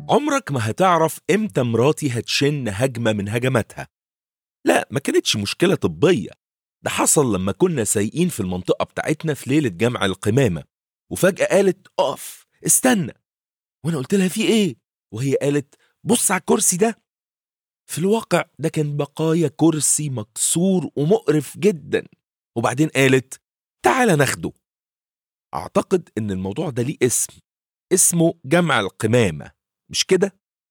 عمرك ما هتعرف امتى مراتي هتشن هجمة من هجماتها لا ما كانتش مشكلة طبية ده حصل لما كنا سايقين في المنطقة بتاعتنا في ليلة جمع القمامة وفجأة قالت اقف استنى وانا قلت لها في ايه وهي قالت بص على الكرسي ده في الواقع ده كان بقايا كرسي مكسور ومقرف جدا وبعدين قالت تعالى ناخده اعتقد ان الموضوع ده ليه اسم اسمه جمع القمامة مش كده؟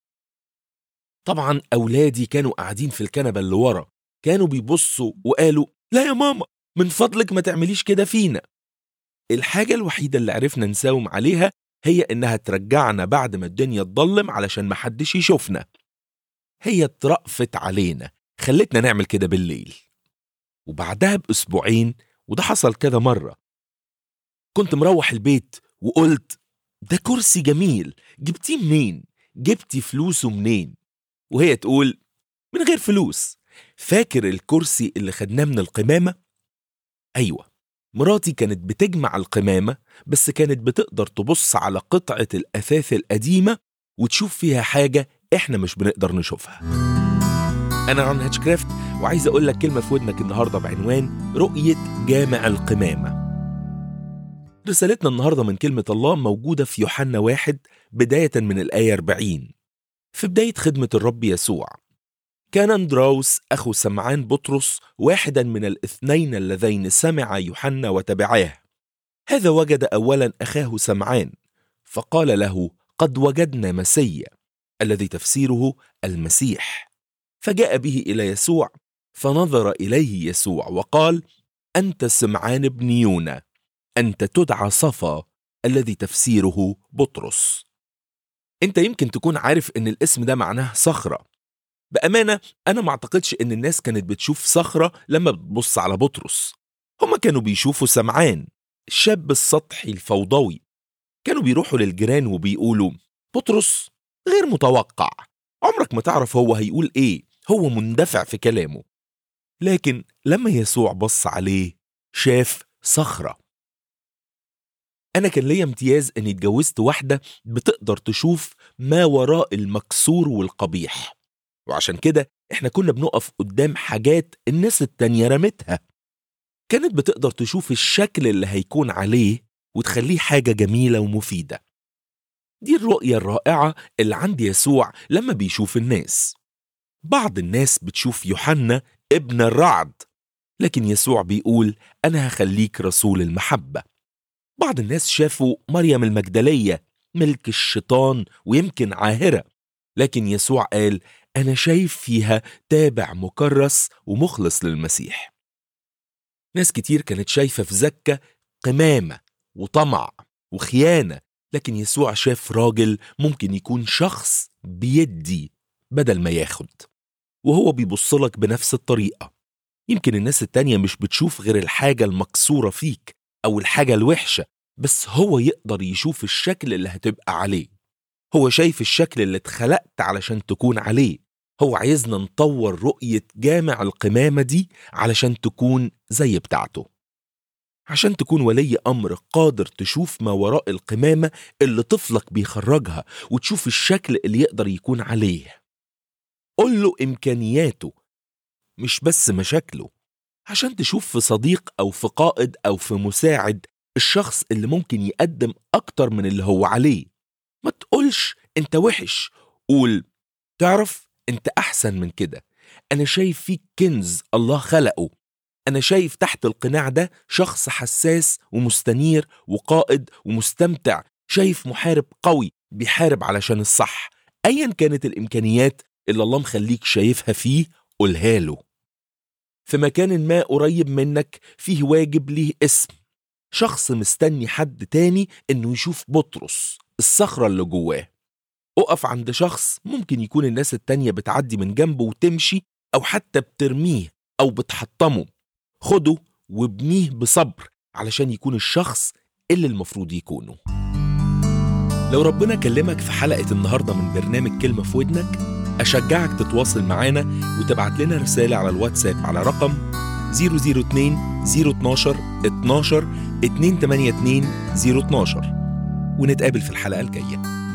طبعا أولادي كانوا قاعدين في الكنبة اللي ورا كانوا بيبصوا وقالوا لا يا ماما من فضلك ما تعمليش كده فينا الحاجة الوحيدة اللي عرفنا نساوم عليها هي إنها ترجعنا بعد ما الدنيا تضلم علشان محدش يشوفنا هي اترأفت علينا خلتنا نعمل كده بالليل وبعدها بأسبوعين وده حصل كذا مرة كنت مروح البيت وقلت ده كرسي جميل جبتيه منين جبتي فلوسه منين وهي تقول من غير فلوس فاكر الكرسي اللي خدناه من القمامة أيوة مراتي كانت بتجمع القمامة بس كانت بتقدر تبص على قطعة الأثاث القديمة وتشوف فيها حاجة إحنا مش بنقدر نشوفها أنا ران هاتشكرافت وعايز أقول لك كلمة في ودنك النهاردة بعنوان رؤية جامع القمامة رسالتنا النهاردة من كلمة الله موجودة في يوحنا واحد بداية من الآية 40 في بداية خدمة الرب يسوع كان اندراوس أخو سمعان بطرس واحدا من الاثنين اللذين سمع يوحنا وتبعاه هذا وجد أولا أخاه سمعان فقال له قد وجدنا مسيا الذي تفسيره المسيح فجاء به إلى يسوع فنظر إليه يسوع وقال أنت سمعان بن يونا أنت تدعى صفا الذي تفسيره بطرس أنت يمكن تكون عارف إن الاسم ده معناه صخرة بأمانة أنا ما أعتقدش إن الناس كانت بتشوف صخرة لما بتبص على بطرس هما كانوا بيشوفوا سمعان الشاب السطحي الفوضوي كانوا بيروحوا للجيران وبيقولوا بطرس غير متوقع عمرك ما تعرف هو هيقول إيه هو مندفع في كلامه لكن لما يسوع بص عليه شاف صخره أنا كان ليا امتياز إني اتجوزت واحدة بتقدر تشوف ما وراء المكسور والقبيح وعشان كده إحنا كنا بنقف قدام حاجات الناس التانية رمتها كانت بتقدر تشوف الشكل اللي هيكون عليه وتخليه حاجة جميلة ومفيدة دي الرؤية الرائعة اللي عند يسوع لما بيشوف الناس بعض الناس بتشوف يوحنا ابن الرعد لكن يسوع بيقول أنا هخليك رسول المحبة بعض الناس شافوا مريم المجدلية ملك الشيطان ويمكن عاهرة لكن يسوع قال أنا شايف فيها تابع مكرس ومخلص للمسيح ناس كتير كانت شايفة في زكة قمامة وطمع وخيانة لكن يسوع شاف راجل ممكن يكون شخص بيدي بدل ما ياخد وهو بيبصلك بنفس الطريقة يمكن الناس التانية مش بتشوف غير الحاجة المكسورة فيك أو الحاجة الوحشة بس هو يقدر يشوف الشكل اللي هتبقى عليه هو شايف الشكل اللي اتخلقت علشان تكون عليه هو عايزنا نطور رؤية جامع القمامة دي علشان تكون زي بتاعته عشان تكون ولي أمر قادر تشوف ما وراء القمامة اللي طفلك بيخرجها وتشوف الشكل اللي يقدر يكون عليه قول له إمكانياته مش بس مشاكله عشان تشوف في صديق أو في قائد أو في مساعد الشخص اللي ممكن يقدم أكتر من اللي هو عليه ما تقولش أنت وحش قول تعرف أنت أحسن من كده أنا شايف فيك كنز الله خلقه أنا شايف تحت القناع ده شخص حساس ومستنير وقائد ومستمتع شايف محارب قوي بيحارب علشان الصح أيا كانت الإمكانيات اللي الله مخليك شايفها فيه قولها له في مكان ما قريب منك فيه واجب ليه اسم شخص مستني حد تاني انه يشوف بطرس الصخرة اللي جواه اقف عند شخص ممكن يكون الناس التانية بتعدي من جنبه وتمشي او حتى بترميه او بتحطمه خده وابنيه بصبر علشان يكون الشخص اللي المفروض يكونه لو ربنا كلمك في حلقة النهاردة من برنامج كلمة في ودنك أشجعك تتواصل معانا وتبعت لنا رسالة على الواتساب على رقم 002 012 12 282 012 ونتقابل في الحلقة الجاية